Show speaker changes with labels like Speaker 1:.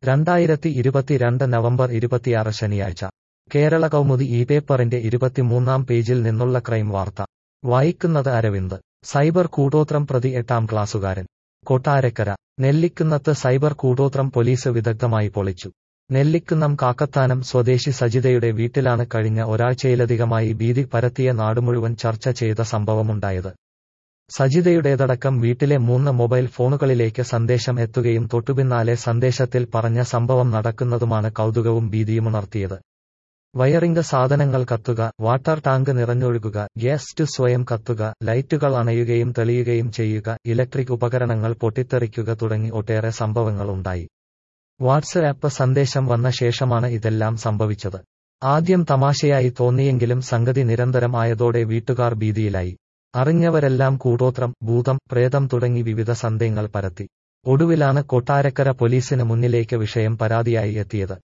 Speaker 1: രണ്ടായിരത്തി ഇരുപത്തിരണ്ട് നവംബർ ഇരുപത്തിയാറ് ശനിയാഴ്ച കേരള കൗമുദി ഈ പേപ്പറിന്റെ ഇരുപത്തിമൂന്നാം പേജിൽ നിന്നുള്ള ക്രൈം വാർത്ത വായിക്കുന്നത് അരവിന്ദ് സൈബർ കൂടോത്രം പ്രതി എട്ടാം ക്ലാസ്സുകാരൻ കൊട്ടാരക്കര നെല്ലിക്കുന്നത്ത് സൈബർ കൂടോത്രം പോലീസ് വിദഗ്ധമായി പൊളിച്ചു നെല്ലിക്കുന്നം കാക്കത്താനം സ്വദേശി സജിതയുടെ വീട്ടിലാണ് കഴിഞ്ഞ ഒരാഴ്ചയിലധികമായി ഭീതി പരത്തിയ നാടുമുഴുവൻ ചർച്ച ചെയ്ത സംഭവമുണ്ടായത് സജിതയുടേതടക്കം വീട്ടിലെ മൂന്ന് മൊബൈൽ ഫോണുകളിലേക്ക് സന്ദേശം എത്തുകയും തൊട്ടുപിന്നാലെ സന്ദേശത്തിൽ പറഞ്ഞ സംഭവം നടക്കുന്നതുമാണ് കൗതുകവും ഭീതിയുമുണർത്തിയത് വയറിംഗ് സാധനങ്ങൾ കത്തുക വാട്ടർ ടാങ്ക് നിറഞ്ഞൊഴുകുക ഗ്യാസ് സ്വയം കത്തുക ലൈറ്റുകൾ അണയുകയും തെളിയുകയും ചെയ്യുക ഇലക്ട്രിക് ഉപകരണങ്ങൾ പൊട്ടിത്തെറിക്കുക തുടങ്ങി ഒട്ടേറെ സംഭവങ്ങൾ ഉണ്ടായി വാട്സ്ആപ്പ് സന്ദേശം വന്ന ശേഷമാണ് ഇതെല്ലാം സംഭവിച്ചത് ആദ്യം തമാശയായി തോന്നിയെങ്കിലും സംഗതി നിരന്തരം ആയതോടെ വീട്ടുകാർ ഭീതിയിലായി അറിഞ്ഞവരെല്ലാം കൂടോത്രം ഭൂതം പ്രേതം തുടങ്ങി വിവിധ സന്ദേഹങ്ങൾ പരത്തി ഒടുവിലാണ് കൊട്ടാരക്കര പോലീസിന് മുന്നിലേക്ക് വിഷയം പരാതിയായി എത്തിയത്